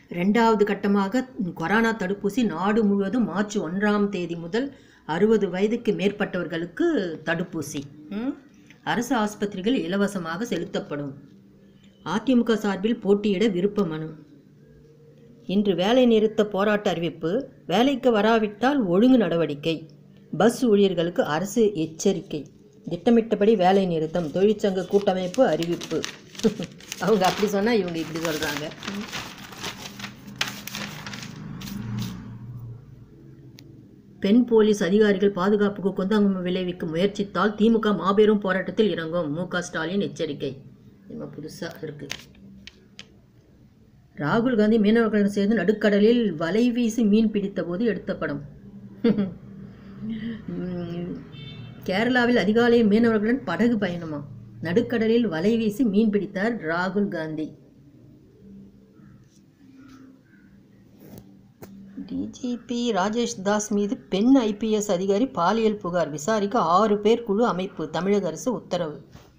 ரெண்டாவது கட்டமாக கொரோனா தடுப்பூசி நாடு முழுவதும் மார்ச் ஒன்றாம் தேதி முதல் அறுபது வயதுக்கு மேற்பட்டவர்களுக்கு தடுப்பூசி ம்? அரசு ஆஸ்பத்திரிகள் இலவசமாக செலுத்தப்படும் அதிமுக சார்பில் போட்டியிட விருப்ப மனு இன்று வேலை நிறுத்த போராட்ட அறிவிப்பு வேலைக்கு வராவிட்டால் ஒழுங்கு நடவடிக்கை பஸ் ஊழியர்களுக்கு அரசு எச்சரிக்கை திட்டமிட்டபடி வேலை நிறுத்தம் தொழிற்சங்க கூட்டமைப்பு அறிவிப்பு அவங்க அப்படி சொன்னால் இவங்க இப்படி சொல்கிறாங்க பெண் போலீஸ் அதிகாரிகள் பாதுகாப்புக்கு கொந்தாங்கம் விளைவிக்க முயற்சித்தால் திமுக மாபெரும் போராட்டத்தில் இறங்கும் மு க ஸ்டாலின் எச்சரிக்கை என்ன புதுசாக இருக்குது ராகுல் காந்தி மீனவர்களுடன் சேர்ந்து நடுக்கடலில் வலை வீசி மீன் பிடித்த போது எடுத்த படம் உம், கேரளாவில் அதிகாலையில் மீனவர்களுடன் படகு பயணமா நடுக்கடலில் வலை வீசி மீன் பிடித்தார் ராகுல் காந்தி டிஜிபி ராஜேஷ் தாஸ் மீது பெண் ஐபிஎஸ் அதிகாரி பாலியல் புகார் விசாரிக்க ஆறு பேர் குழு அமைப்பு தமிழக அரசு உத்தரவு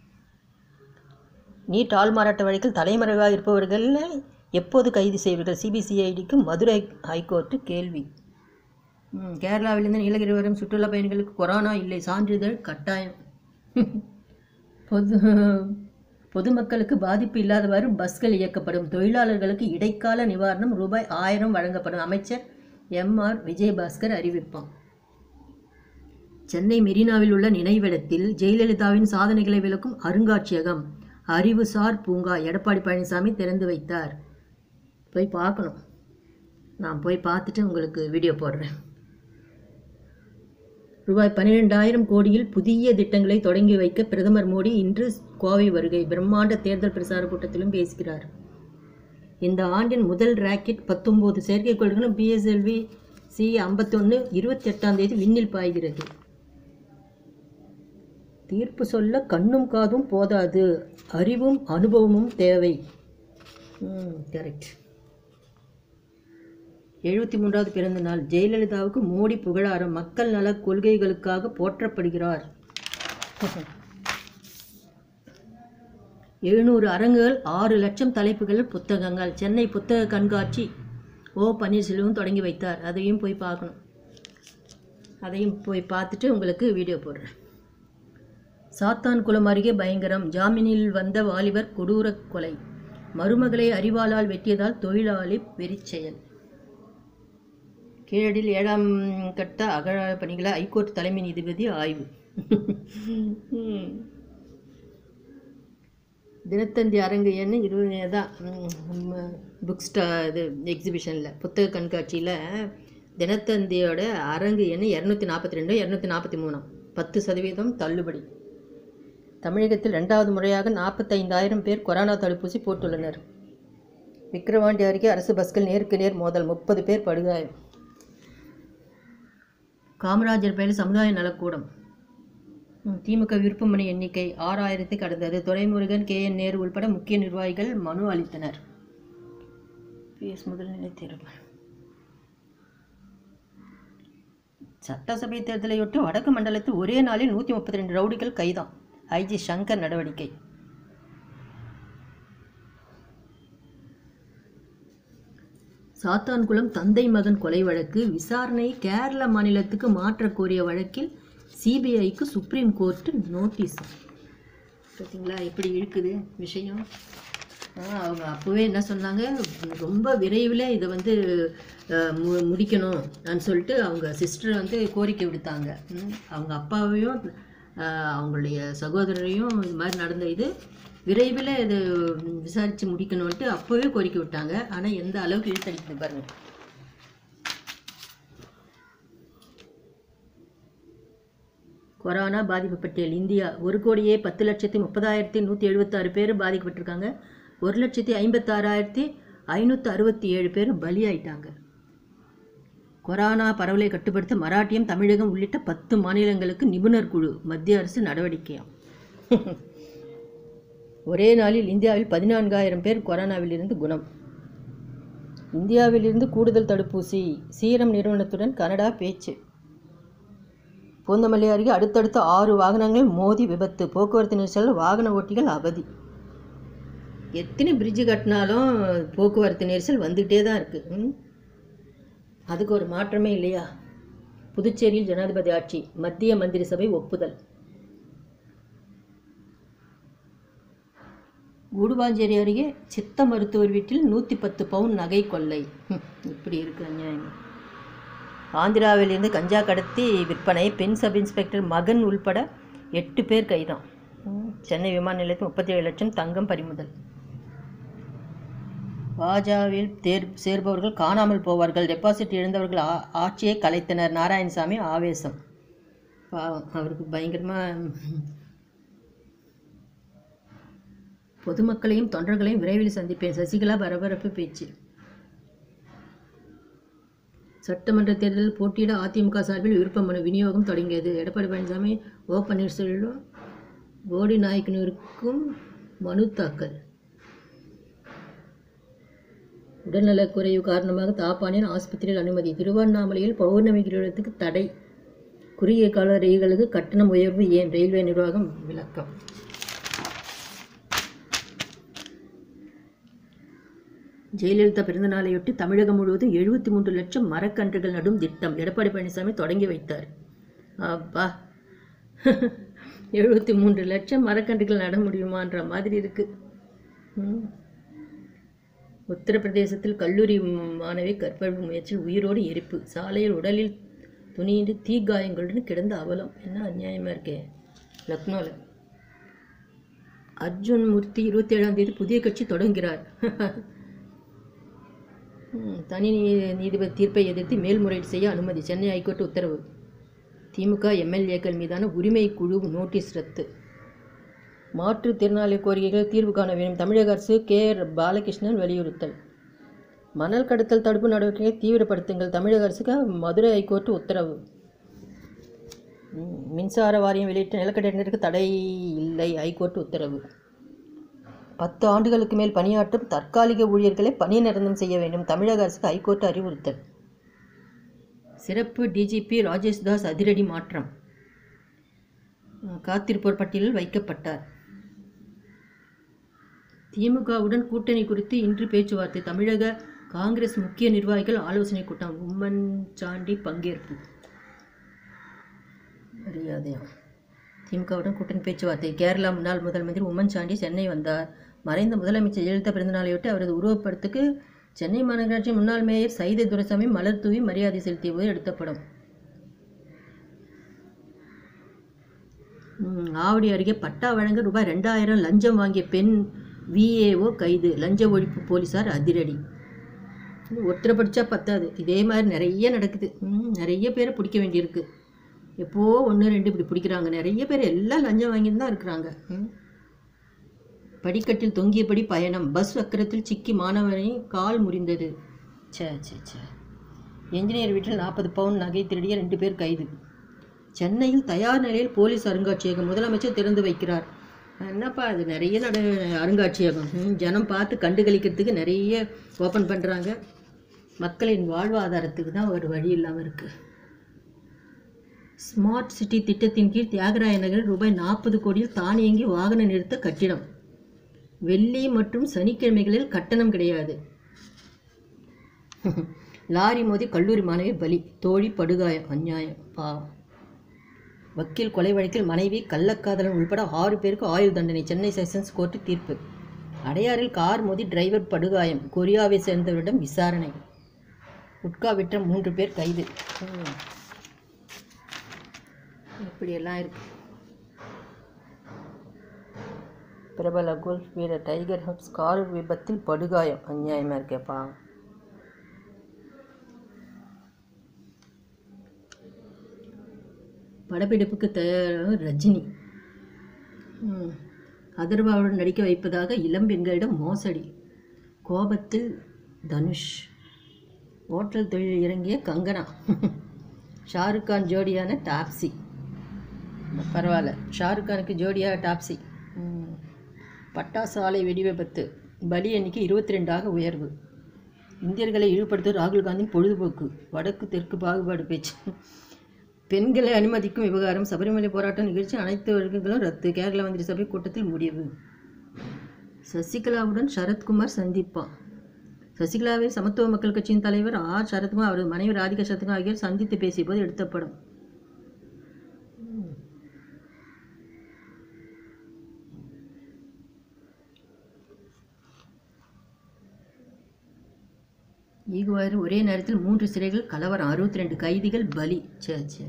நீட் ஆள் மாறாட்ட வழக்கில் தலைமறைவாக இருப்பவர்களை எப்போது கைது செய்வீர்கள் சிபிசிஐடிக்கு மதுரை ஹைகோர்ட்டு கேள்வி ம், கேரளாவிலிருந்து நீலகிரி வரும் சுற்றுலா பயணிகளுக்கு கொரோனா இல்லை சான்றிதழ் கட்டாயம் பொது பொதுமக்களுக்கு பாதிப்பு இல்லாதவாறு பஸ்கள் இயக்கப்படும் தொழிலாளர்களுக்கு இடைக்கால நிவாரணம் ரூபாய் ஆயிரம் வழங்கப்படும் அமைச்சர் எம் ஆர் விஜயபாஸ்கர் அறிவிப்பான் சென்னை மெரினாவில் உள்ள நினைவிடத்தில் ஜெயலலிதாவின் சாதனைகளை விளக்கும் அருங்காட்சியகம் அறிவுசார் பூங்கா எடப்பாடி பழனிசாமி திறந்து வைத்தார் போய் பார்க்கணும் நான் போய் பார்த்துட்டு உங்களுக்கு வீடியோ போடுறேன் ரூபாய் பன்னிரெண்டாயிரம் கோடியில் புதிய திட்டங்களை தொடங்கி வைக்க பிரதமர் மோடி இன்று கோவை வருகை பிரம்மாண்ட தேர்தல் பிரசார கூட்டத்திலும் பேசுகிறார் இந்த ஆண்டின் முதல் ராக்கெட் பத்தொம்போது செயற்கைக்கோள்களும் பிஎஸ்எல்வி சி ஐம்பத்தொன்று இருபத்தெட்டாம் தேதி விண்ணில் பாய்கிறது தீர்ப்பு சொல்ல கண்ணும் காதும் போதாது அறிவும் அனுபவமும் தேவை கரெக்ட் எழுபத்தி மூன்றாவது பிறந்த நாள் ஜெயலலிதாவுக்கு மோடி புகழாரம் மக்கள் நல கொள்கைகளுக்காக போற்றப்படுகிறார் எழுநூறு அரங்குகள் ஆறு லட்சம் தலைப்புகள் புத்தகங்கள் சென்னை புத்தக கண்காட்சி ஓ பன்னீர்செல்வம் தொடங்கி வைத்தார் அதையும் போய் பார்க்கணும் அதையும் போய் பார்த்துட்டு உங்களுக்கு வீடியோ போடுறேன் சாத்தான்குளம் அருகே பயங்கரம் ஜாமீனில் வந்த வாலிபர் கொடூர கொலை மருமகளை அறிவாளால் வெட்டியதால் தொழிலாளி வெறிச்செயல் கீழடியில் ஏழாம் கட்ட அகழ பணிகளை ஐகோர்ட் தலைமை நீதிபதி ஆய்வு ம். தினத்தந்தி அரங்கு எண்ணு இருபது தான் புக் ஸ்டா இது எக்ஸிபிஷனில் புத்தக கண்காட்சியில் தினத்தந்தியோட அரங்கு எண்ணு இரநூத்தி நாற்பத்தி ரெண்டு இரநூத்தி நாற்பத்தி மூணாம் பத்து சதவீதம் தள்ளுபடி தமிழகத்தில் ரெண்டாவது முறையாக நாற்பத்தைந்தாயிரம் பேர் கொரோனா தடுப்பூசி போட்டுள்ளனர் விக்கிரவாண்டி அருகே அரசு பஸ்கள் நேருக்கு நேர் மோதல் முப்பது பேர் படுகாயம் காமராஜர் பெயரில் சமுதாய நலக்கூடம் ம், திமுக விருப்பமணி எண்ணிக்கை ஆறாயிரத்தை கடந்தது துரைமுருகன் கே என் நேரு உள்பட முக்கிய நிர்வாகிகள் மனு அளித்தனர் பிஎஸ் முதல்நிலை தேர்வு சட்டசபை தேர்தலையொட்டி வடக்கு மண்டலத்தில் ஒரே நாளில் நூற்றி முப்பத்தி ரெண்டு ரவுடிகள் கைதாம் ஐஜி சங்கர் நடவடிக்கை சாத்தான்குளம் தந்தை மகன் கொலை வழக்கு விசாரணை கேரள மாநிலத்துக்கு மாற்றக் கோரிய வழக்கில் சிபிஐக்கு சுப்ரீம் கோர்ட்டு நோட்டீஸ் பார்த்தீங்களா எப்படி இருக்குது விஷயம் ஆ, அவங்க அப்போவே என்ன சொன்னாங்க ரொம்ப விரைவில் இதை வந்து அஹ், மு முடிக்கணும் நான் சொல்லிட்டு அவங்க சிஸ்டர் வந்து கோரிக்கை விடுத்தாங்க ம், அவங்க அப்பாவையும் அஹ், அவங்களுடைய சகோதரரையும் இது மாதிரி நடந்த இது விரைவில் இது விசாரித்து முடிக்கணும்ன்ட்டு அப்போவே கோரிக்கை விட்டாங்க ஆனால் எந்த அளவுக்கு இழுத்தடிக்குது பாருங்க கொரோனா பாதிப்பு பட்டியல் இந்தியா ஒரு கோடியே பத்து லட்சத்தி முப்பதாயிரத்தி நூற்றி எழுபத்தாறு பேர் பாதிக்கப்பட்டிருக்காங்க ஒரு லட்சத்தி ஐம்பத்தாறாயிரத்தி ஐநூற்றி அறுபத்தி ஏழு பேர் பலியாயிட்டாங்க கொரோனா பரவலை கட்டுப்படுத்த மராட்டியம் தமிழகம் உள்ளிட்ட பத்து மாநிலங்களுக்கு நிபுணர் குழு மத்திய அரசு நடவடிக்கையாம் ஒரே நாளில் இந்தியாவில் பதினான்காயிரம் பேர் கொரோனாவிலிருந்து குணம் இந்தியாவிலிருந்து கூடுதல் தடுப்பூசி சீரம் நிறுவனத்துடன் கனடா பேச்சு பூந்தமல்லி அருகே அடுத்தடுத்த ஆறு வாகனங்கள் மோதி விபத்து போக்குவரத்து நெரிசல் வாகன ஓட்டிகள் அவதி எத்தனை பிரிட்ஜு கட்டினாலும் போக்குவரத்து நெரிசல் வந்துக்கிட்டே தான் இருக்குது ம்? அதுக்கு ஒரு மாற்றமே இல்லையா புதுச்சேரியில் ஜனாதிபதி ஆட்சி மத்திய மந்திரி சபை ஒப்புதல் கூடுவாஞ்சேரி அருகே சித்த மருத்துவர் வீட்டில் நூற்றி பத்து பவுன் நகை கொள்ளை ஹம், இப்படி இருக்கு அநியாயம் ஆந்திராவிலிருந்து கஞ்சா கடத்தி விற்பனை பெண் சப் இன்ஸ்பெக்டர் மகன் உள்பட எட்டு பேர் கைதான் ம், சென்னை விமான நிலையத்தில் முப்பத்தி ஏழு லட்சம் தங்கம் பறிமுதல் பாஜகவில் தேர் சேர்பவர்கள் காணாமல் போவார்கள் டெபாசிட் இழந்தவர்கள் ஆ ஆட்சியை கலைத்தனர் நாராயணசாமி ஆவேசம் பாவம் அவருக்கு பயங்கரமாக பொதுமக்களையும் தொண்டர்களையும் விரைவில் சந்திப்பேன் சசிகலா பரபரப்பு பேச்சு சட்டமன்ற தேர்தலில் போட்டியிட அதிமுக சார்பில் விருப்ப மனு விநியோகம் தொடங்கியது எடப்பாடி பழனிசாமி ஓ பன்னீர்செல்வம் போடி நாயக்கனூருக்கும் மனு தாக்கல் உடல்நலக் குறைவு காரணமாக தாப்பானின் ஆஸ்பத்திரியில் அனுமதி திருவண்ணாமலையில் பௌர்ணமி கிரகணத்துக்கு தடை குறுகிய கால ரயில்களுக்கு கட்டணம் உயர்வு ஏன் ரயில்வே நிர்வாகம் விளக்கம் ஜெயலலிதா பிறந்தநாளையொட்டி தமிழகம் முழுவதும் எழுபத்தி மூன்று லட்சம் மரக்கன்றுகள் நடும் திட்டம் எடப்பாடி பழனிசாமி தொடங்கி வைத்தார் அப்பா எழுபத்தி மூன்று லட்சம் மரக்கன்றுகள் நட முடியுமான்ற மாதிரி இருக்கு ம். உத்தரப்பிரதேசத்தில் கல்லூரி மாணவி கற்பழிப்பு முயற்சியில் உயிரோடு எரிப்பு சாலையில் உடலில் துணியின்றி தீக்காயங்களுடன் கிடந்த அவலம் என்ன அநியாயமாக இருக்கே லக்னோவில் அர்ஜுன் மூர்த்தி இருபத்தி ஏழாம் தேதி புதிய கட்சி தொடங்குகிறார் ம், தனி நீ- நீதிபதி தீர்ப்பை எதிர்த்து மேல்முறையீடு செய்ய அனுமதி சென்னை ஹைகோர்ட் உத்தரவு திமுக எம்எல்ஏக்கள் மீதான உரிமை குழு நோட்டீஸ் ரத்து மாற்றுத்திறனாளி கோரிக்கைகள் தீர்வு காண வேண்டும் தமிழக அரசு கே ஆர் பாலகிருஷ்ணன் வலியுறுத்தல் மணல் கடத்தல் தடுப்பு நடவடிக்கையை தீவிரப்படுத்துங்கள் தமிழக அரசுக்கு மதுரை ஹைகோர்ட் உத்தரவு ம், மின்சார வாரியம் வெளியிட்ட நிலக்கடத்திற்கு தடை இல்லை ஹைகோர்ட் உத்தரவு பத்து ஆண்டுகளுக்கு மேல் பணியாற்றும் தற்காலிக ஊழியர்களை பணி நிரந்தரம் செய்ய வேண்டும் தமிழக அரசுக்கு ஹைகோர்ட் அறிவுறுத்தல் சிறப்பு டிஜிபி ராஜேஷ் தாஸ் அதிரடி மாற்றம் அஹ், காத்திருப்போர் பட்டியலில் வைக்கப்பட்டார் திமுகவுடன் கூட்டணி குறித்து இன்று பேச்சுவார்த்தை தமிழக காங்கிரஸ் முக்கிய நிர்வாகிகள் ஆலோசனை கூட்டம் உம்மன் சாண்டி பங்கேற்பு மரியாதையா திமுகவுடன் கூட்டணி பேச்சுவார்த்தை கேரளா முன்னாள் முதல் மந்திரி உம்மன் சாண்டி சென்னை வந்தார் மறைந்த முதலமைச்சர் ஜெயலலிதா பிறந்தநாளையொட்டி அவரது உருவப்படத்துக்கு சென்னை மாநகராட்சி முன்னாள் மேயர் சைதை துரைசாமி மலர் தூவி மரியாதை செலுத்திய போது எடுத்த படம் ம், ஆவடி அருகே பட்டா வழங்க ரூபாய் ரெண்டாயிரம் லஞ்சம் வாங்கிய பெண் விஏஓ கைது லஞ்ச ஒழிப்பு போலீசார் அதிரடி இது ஒருத்தரை படித்தா பத்தாது இதே மாதிரி நிறைய நடக்குது ம், நிறைய பேரை பிடிக்க வேண்டியிருக்கு எப்போ ஒன்று ரெண்டு இப்படி பிடிக்கிறாங்க நிறைய பேர் எல்லாம் லஞ்சம் வாங்கிட்டு தான் இருக்கிறாங்க ம். படிக்கட்டில் தொங்கியபடி பயணம் பஸ் சக்கரத்தில் சிக்கி மாணவனை கால் முறிந்தது ச்சே ச்சே ச்சே என்ஜினியர் வீட்டில் நாற்பது பவுன் நகை திருடிய ரெண்டு பேர் கைது சென்னையில் தயார் நிலையில் போலீஸ் அருங்காட்சியகம் முதலமைச்சர் திறந்து வைக்கிறார் என்னப்பா அது நிறைய நட அருங்காட்சியகம் ம், ஜனம் பார்த்து கண்டுகளிக்கிறதுக்கு நிறைய ஓப்பன் பண்ணுறாங்க மக்களின் வாழ்வாதாரத்துக்கு தான் ஒரு வழி இல்லாமல் இருக்குது ஸ்மார்ட் சிட்டி திட்டத்தின் கீழ் தியாகராய நகரில் ரூபாய் நாற்பது கோடியில் தானியங்கி வாகன நிறுத்த கட்டிடம் வெள்ளி மற்றும் சனிக்கிழமைகளில் கட்டணம் கிடையாது லாரி மோதி கல்லூரி மாணவி பலி தோழி படுகாயம் அநியாயம் பாவம் வக்கீல் கொலை வழக்கில் மனைவி கள்ளக்காதலன் உள்பட ஆறு பேருக்கு ஆயுள் தண்டனை சென்னை செஷன்ஸ் கோர்ட்டு தீர்ப்பு அடையாறில் கார் மோதி டிரைவர் படுகாயம் கொரியாவை சேர்ந்தவரிடம் விசாரணை குட்கா விற்ற மூன்று பேர் கைது ம். இப்படியெல்லாம் இருக்கு பிரபல கோல்ஃப் வீரர் டைகர் ஹப்ஸ் கார் விபத்தில் படுகாயம் அநியாயமாக இருக்கேப்பா படப்பிடிப்புக்கு தயாராக ரஜினி ம். அதர்வாவுடன் நடிக்க வைப்பதாக இளம்பெண்களிடம் மோசடி கோபத்தில் தனுஷ் ஓட்டல் தொழில் இறங்கிய கங்கனா ஷாருக் கான் ஜோடியான டாப்ஸி பரவாயில்ல ஷாருக் கானுக்கு ஜோடியாக டாப்ஸி ம். பட்டாசு ஆலை வெடி விபத்து பலி எண்ணிக்கை இருபத்தி ரெண்டாக உயர்வு இந்தியர்களை இழிவுபடுத்த ராகுல் காந்தியின் பொழுதுபோக்கு வடக்கு தெற்கு பாகுபாடு பேச்சு பெண்களை அனுமதிக்கும் விவகாரம் சபரிமலை போராட்ட நிகழ்ச்சி அனைத்து வழக்குகளும் ரத்து கேரள மந்திரி சபை கூட்டத்தில் முடிவு சசிகலாவுடன் சரத்குமார் சந்திப்பான் சசிகலாவை சமத்துவ மக்கள் கட்சியின் தலைவர் ஆர் சரத்குமார் அவரது மனைவி ராதிகா சரத்குமார் ஆகியோர் சந்தித்து பேசிய போது எடுத்த படம் ஈகுவாறு ஒரே நேரத்தில் மூன்று சிறைகள் கலவரம் அறுபத்தி ரெண்டு கைதிகள் பலி சே சே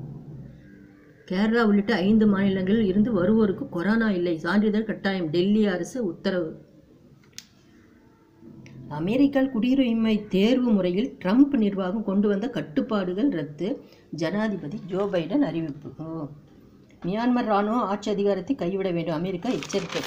கேரளா உள்ளிட்ட ஐந்து மாநிலங்களில் இருந்து வருவோருக்கு கொரோனா இல்லை சான்றிதழ் கட்டாயம் டெல்லி அரசு உத்தரவு அமெரிக்காவில் குடியுரிமை தேர்வு முறையில் ட்ரம்ப் நிர்வாகம் கொண்டு வந்த கட்டுப்பாடுகள் ரத்து ஜனாதிபதி ஜோ பைடன் அறிவிப்பு ஓ மியான்மர் ராணுவம் ஆட்சி அதிகாரத்தை கைவிட வேண்டும் அமெரிக்கா எச்சரிக்கை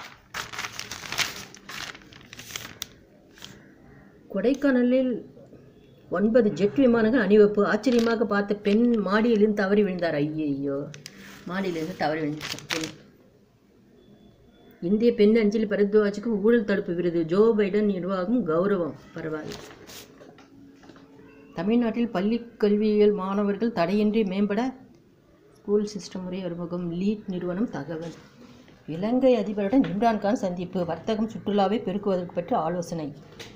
கொடைக்கானலில் ஒன்பது ஜெட் விமானங்கள் அணிவகுப்பு ஆச்சரியமாக பார்த்த பெண் மாடியிலிருந்து தவறி விழுந்தார் ஐயையோ மாடியிலிருந்து தவறி விழுந்தார் பெண் இந்திய பெண் அஞ்சலி பரத்வாஜுக்கு ஊழல் தடுப்பு விருது ஜோ பைடன் நிர்வாகம் கௌரவம் பரவாயில்லை தமிழ்நாட்டில் பள்ளி கல்வியியல் மாணவர்கள் தடையின்றி மேம்பட ஸ்கூல் சிஸ்டம் முறை அறிமுகம் லீட் நிறுவனம் தகவல் இலங்கை அதிபருடன் இம்ரான்கான் சந்திப்பு வர்த்தகம் சுற்றுலாவை பெருக்குவதற்கு பற்றி ஆலோசனை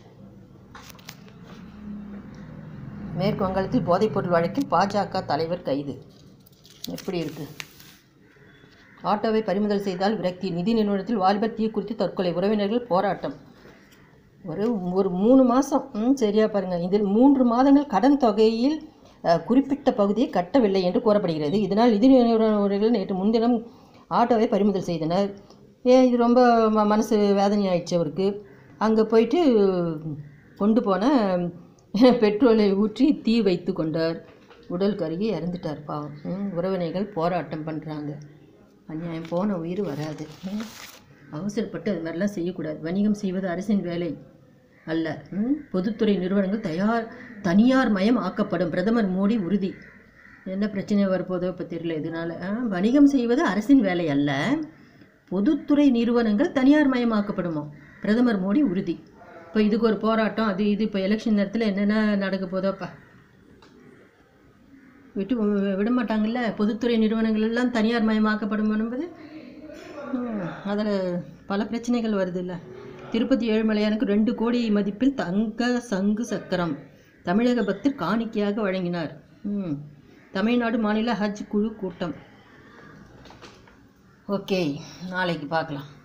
மேற்கு வங்காளத்தில் போதைப்பொருள் வழக்கில் பாஜக தலைவர் கைது எப்படி இருக்கு ஆட்டோவை பறிமுதல் செய்தால் விரக்தி நிதி நிறுவனத்தில் வாலிபர் தீ குறித்து தற்கொலை உறவினர்கள் போராட்டம் ஒரு ஒரு மூணு மாதம் ம் சரியா பாருங்கள் இதில் மூன்று மாதங்கள் கடன் தொகையில் அஹ், குறிப்பிட்ட பகுதியை கட்டவில்லை என்று கூறப்படுகிறது இதனால் நிதி நிறுவனங்கள் நேற்று முன்தினம் ஆட்டோவை பறிமுதல் செய்தனர் ஏ இது ரொம்ப ம- மனசு வேதனையாயிடுச்சு அவருக்கு அங்கே போயிட்டு கொண்டு போன பெட்ரோலை ஊற்றி தீ வைத்து கொண்டார் உடல் கருகி இறந்துட்டார் பாவம் ம், உறவினர்கள் போராட்டம் பண்ணுறாங்க அநியாயம் போன உயிர் வராது ம். அவசரப்பட்டு அது மாதிரிலாம் செய்யக்கூடாது வணிகம் செய்வது அரசின் வேலை அல்ல ம். பொதுத்துறை நிறுவனங்கள் தயார் தனியார் மயம் ஆக்கப்படும் பிரதமர் மோடி உறுதி என்ன பிரச்சனை வரப்போதோ இப்போ தெரியல இதனால ஆ, வணிகம் செய்வது அரசின் வேலை அல்ல பொதுத்துறை நிறுவனங்கள் தனியார் மயமாக்கப்படுமோ பிரதமர் மோடி உறுதி இப்போ இதுக்கு ஒரு போராட்டம் அது இது இப்போ எலெக்ஷன் நேரத்தில் என்னென்ன நடக்க போதோப்பா விட்டு வி- விட மாட்டாங்கல்ல பொதுத்துறை நிறுவனங்கள் எல்லாம் தனியார் மயமாக்கப்படும் என்பது அதில் பல பிரச்சனைகள் வருது இல்லை திருப்பதி ஏழுமலையானுக்கு ரெண்டு கோடி மதிப்பில் தங்க சங்கு சக்கரம் தமிழக பக்தர் காணிக்கையாக வழங்கினார் ம். தமிழ்நாடு மாநில ஹஜ் குழு கூட்டம் ஓகே நாளைக்கு பார்க்கலாம்